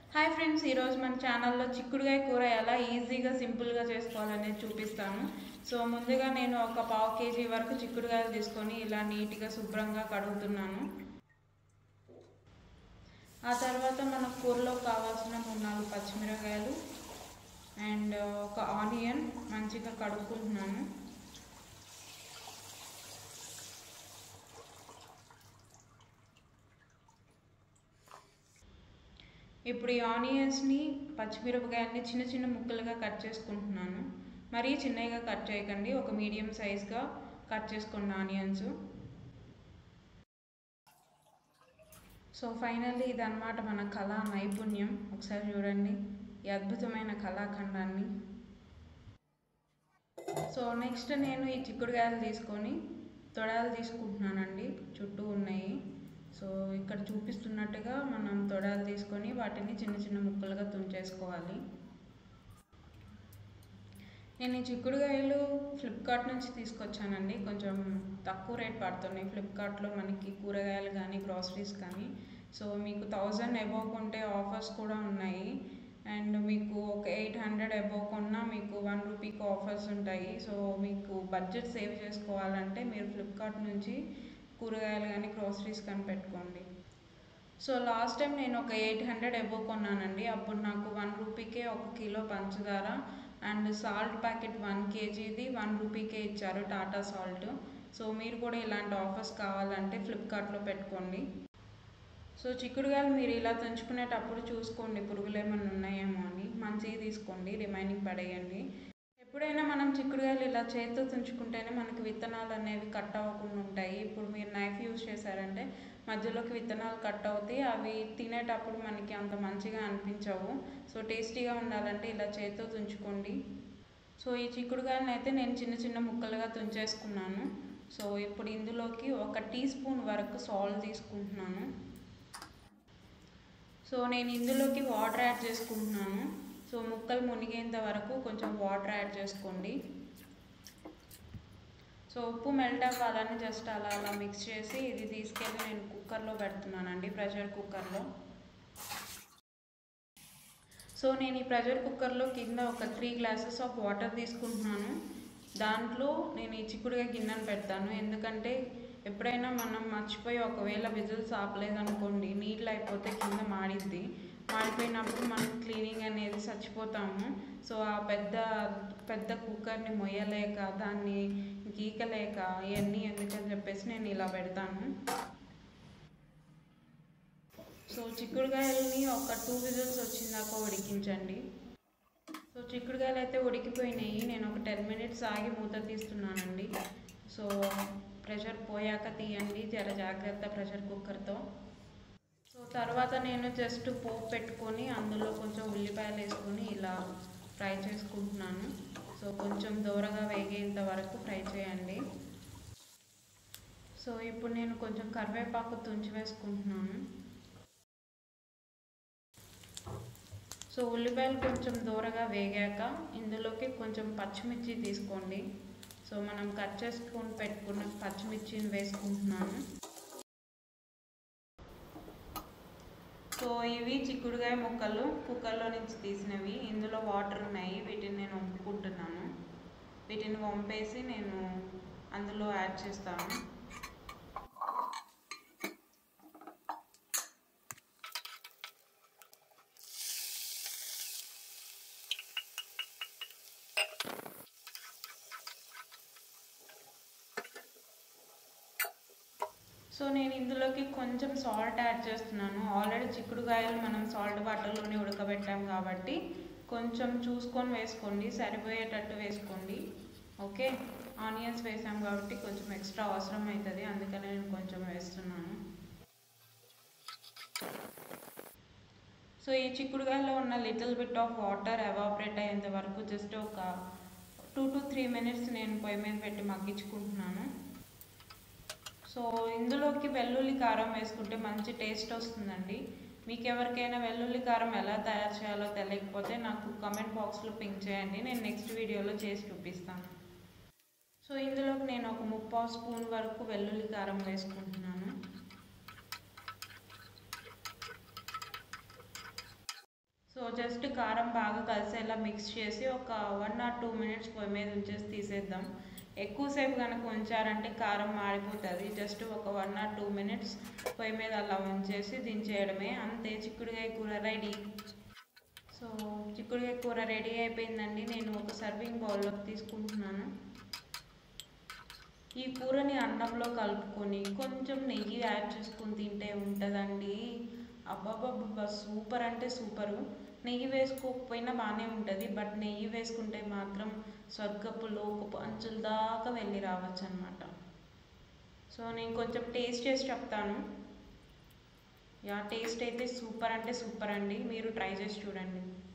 hi friends ఈరోజు మన ఛానల్లో చిక్కుడుగాయ కూర ఎలా ఈజీగా సింపుల్గా చేసుకోవాలనేది చూపిస్తాను సో ముందుగా నేను ఒక పావు కేజీ వరకు చిక్కుడుగాయలు తీసుకొని ఇలా నీట్గా శుభ్రంగా కడుగుతున్నాను ఆ తర్వాత మన కూరలో కావాల్సిన మూడు నాలుగు పచ్చిమిరకాయలు అండ్ ఒక ఆనియన్ మంచిగా కడుక్కుంటున్నాను ఇప్పుడు ఈ ఆనియన్స్ని పచ్చిమిరపకాయల్ని చిన్న చిన్న ముక్కలుగా కట్ చేసుకుంటున్నాను మరీ చిన్నగా కట్ చేయకండి ఒక మీడియం సైజ్గా కట్ చేసుకోండి ఆనియన్స్ సో ఫైనల్లీ ఇదన్నమాట మన కళా నైపుణ్యం ఒకసారి చూడండి ఈ అద్భుతమైన కళాఖండాన్ని సో నెక్స్ట్ నేను ఈ చిక్కుడుకాయలు తీసుకొని తొడాలు తీసుకుంటున్నానండి చుట్టూ ఉన్నాయి సో ఇక్కడ చూపిస్తున్నట్టుగా మనం తొడాలు తీసుకొని వాటిని చిన్న చిన్న ముక్కలుగా తుంచేసుకోవాలి నేను ఈ చిక్కుడుకాయలు ఫ్లిప్కార్ట్ నుంచి తీసుకొచ్చానండి కొంచెం తక్కువ రేట్ పడుతున్నాయి ఫ్లిప్కార్ట్లో మనకి కూరగాయలు కానీ గ్రాసరీస్ కానీ సో మీకు థౌజండ్ అబోవ్ కొంటే ఆఫర్స్ కూడా ఉన్నాయి అండ్ మీకు ఒక ఎయిట్ హండ్రెడ్ అబోవ్ కొన్నా మీకు వన్ రూపీకి ఆఫర్స్ ఉంటాయి సో మీకు బడ్జెట్ సేవ్ చేసుకోవాలంటే మీరు ఫ్లిప్కార్ట్ నుంచి కూరగాయలు కానీ గ్రోసరీస్ కానీ పెట్టుకోండి సో లాస్ట్ టైం నేను ఒక ఎయిట్ హండ్రెడ్ అబోవ్ కొన్నానండి అప్పుడు నాకు వన్ రూపీకే ఒక కిలో పంచదార అండ్ సాల్ట్ ప్యాకెట్ వన్ కేజీది వన్ రూపీకే ఇచ్చారు టాటా సాల్ట్ సో మీరు కూడా ఇలాంటి ఆఫర్స్ కావాలంటే ఫ్లిప్కార్ట్లో పెట్టుకోండి సో చిక్కుడుగాయలు మీరు ఇలా తుంచుకునేటప్పుడు చూసుకోండి పురుగులు ఏమైనా ఉన్నాయేమో అని మంచిగా తీసుకోండి రిమైనింగ్ పడేయండి ఎప్పుడైనా మనం చిక్కుడుగాయలు ఇలా చేతితో తుంచుకుంటేనే మనకి విత్తనాలు అనేవి కట్ అవ్వకుండా ఉంటాయి ఇప్పుడు మీరు నైఫ్ యూజ్ చేశారంటే మధ్యలోకి విత్తనాలు కట్ అవుతాయి అవి తినేటప్పుడు మనకి అంత మంచిగా అనిపించవు సో టేస్టీగా ఉండాలంటే ఇలా చేతితో తుంచుకోండి సో ఈ చిక్కుడుగాయలను అయితే నేను చిన్న చిన్న ముక్కలుగా తుంచేసుకున్నాను సో ఇప్పుడు ఇందులోకి ఒక టీ స్పూన్ వరకు సాల్ట్ తీసుకుంటున్నాను సో నేను ఇందులోకి వాటర్ యాడ్ చేసుకుంటున్నాను సో ముక్కలు మునిగేంత వరకు కొంచెం వాటర్ యాడ్ చేసుకోండి సో ఉప్పు మెల్ట్ అవ్వాలని జస్ట్ అలా అలా మిక్స్ చేసి ఇది తీసుకెళ్ళి నేను కుక్కర్లో పెడుతున్నానండి ప్రెషర్ కుక్కర్లో సో నేను ఈ ప్రెషర్ కుక్కర్లో కింద ఒక త్రీ గ్లాసెస్ ఆఫ్ వాటర్ తీసుకుంటున్నాను దాంట్లో నేను ఈ చిక్కుడుగా గిన్నెను పెడతాను ఎందుకంటే ఎప్పుడైనా మనం మర్చిపోయి ఒకవేళ విజిల్స్ ఆపలేదనుకోండి నీళ్ళు అయిపోతే కింద మాడిద్ది మాడిపోయినప్పుడు మనం క్లీనింగ్ అనేది చచ్చిపోతాము సో ఆ పెద్ద పెద్ద కుక్కర్ని మొయ్యలేక దాన్ని గీకలేక ఇవన్నీ ఎందుకని చెప్పేసి నేను ఇలా పెడతాను సో చిక్కుడుకాయలని ఒక టూ విజిల్స్ వచ్చిందాక ఉడికించండి సో చిక్కుడుకాయలు అయితే ఉడికిపోయినాయి నేను ఒక టెన్ మినిట్స్ ఆగి మూత తీస్తున్నానండి సో ప్రెషర్ పోయాక తీయండి జర జాగ్రత్త ప్రెషర్ కుక్కర్తో సో తర్వాత నేను జస్ట్ పోపు పెట్టుకొని అందులో కొంచెం ఉల్లిపాయలు వేసుకొని ఇలా ఫ్రై చేసుకుంటున్నాను సో కొంచెం దూరగా వేగేంత వరకు ఫ్రై చేయండి సో ఇప్పుడు నేను కొంచెం కరివేపాకు తుంచి వేసుకుంటున్నాను సో ఉల్లిపాయలు కొంచెం దూరగా వేగాక ఇందులోకి కొంచెం పచ్చిమిర్చి తీసుకోండి సో మనం కట్ చేసుకొని పెట్టుకున్న పచ్చిమిర్చిని వేసుకుంటున్నాను సో ఇవి చిక్కుడుగాయ ముక్కలు కుక్కర్లో నుంచి తీసినవి ఇందులో వాటర్ ఉన్నాయి వీటిని నేను వంపుకుంటున్నాను వీటిని వంపేసి నేను అందులో యాడ్ చేస్తాను సో నేను ఇందులోకి కొంచెం సాల్ట్ యాడ్ చేస్తున్నాను ఆల్రెడీ చిక్కుడుకాయలు మనం సాల్ట్ వాటర్లోనే ఉడకబెట్టాం కాబట్టి కొంచెం చూసుకొని వేసుకోండి సరిపోయేటట్టు వేసుకోండి ఓకే ఆనియన్స్ వేసాం కాబట్టి కొంచెం ఎక్స్ట్రా అవసరం అవుతుంది అందుకని నేను కొంచెం వేస్తున్నాను సో ఈ చిక్కుడుకాయలో ఉన్న little bit of water evaporate అయ్యేంత వరకు జస్ట్ ఒక టూ టు త్రీ మినిట్స్ నేను పొయ్యి మీద పెట్టి మగ్గించుకుంటున్నాను సో ఇందులోకి వెల్లుల్లి కారం వేసుకుంటే మంచి టేస్ట్ వస్తుందండి మీకు ఎవరికైనా వెల్లుల్లి కారం ఎలా తయారు చేయాలో తెలియకపోతే నాకు కమెంట్ బాక్స్లో పింక్ చేయండి నేను నెక్స్ట్ వీడియోలో చేసి చూపిస్తాను సో ఇందులోకి నేను ఒక ముప్పావు స్పూన్ వరకు వెల్లుల్లి కారం వేసుకుంటున్నాను సో జస్ట్ కారం బాగా కలిసేలా మిక్స్ చేసి ఒక వన్ ఆర్ టూ మినిట్స్ పొయ్యి మీద ఉంచేసి తీసేద్దాం ఎక్కువసేపు కనుక ఉంచారంటే కారం మాడిపోతుంది జస్ట్ ఒక వన్ ఆర్ టూ మినిట్స్ పొయ్యి మీద అలా ఉంచేసి దించేయడమే అంతే చిక్కుడుకాయ కూర రెడీ సో చిక్కుడుకాయ కూర రెడీ అయిపోయిందండి నేను ఒక సర్వింగ్ బౌల్లోకి తీసుకుంటున్నాను ఈ కూరని అన్నంలో కలుపుకొని కొంచెం నెయ్యి యాడ్ చేసుకొని తింటే ఉంటుందండి అబ్బాబ్బాబ్బా సూపర్ అంటే సూపరు నెయ్యి వేసుకోకపోయినా బాగానే ఉంటుంది బట్ నెయ్యి వేసుకుంటే మాత్రం స్వర్గపు లోకపు అంచుల దాకా వెళ్ళి రావచ్చు అనమాట సో నేను కొంచెం టేస్ట్ చేసి చెప్తాను యా టేస్ట్ అయితే సూపర్ అంటే సూపర్ అండి మీరు ట్రై చేసి చూడండి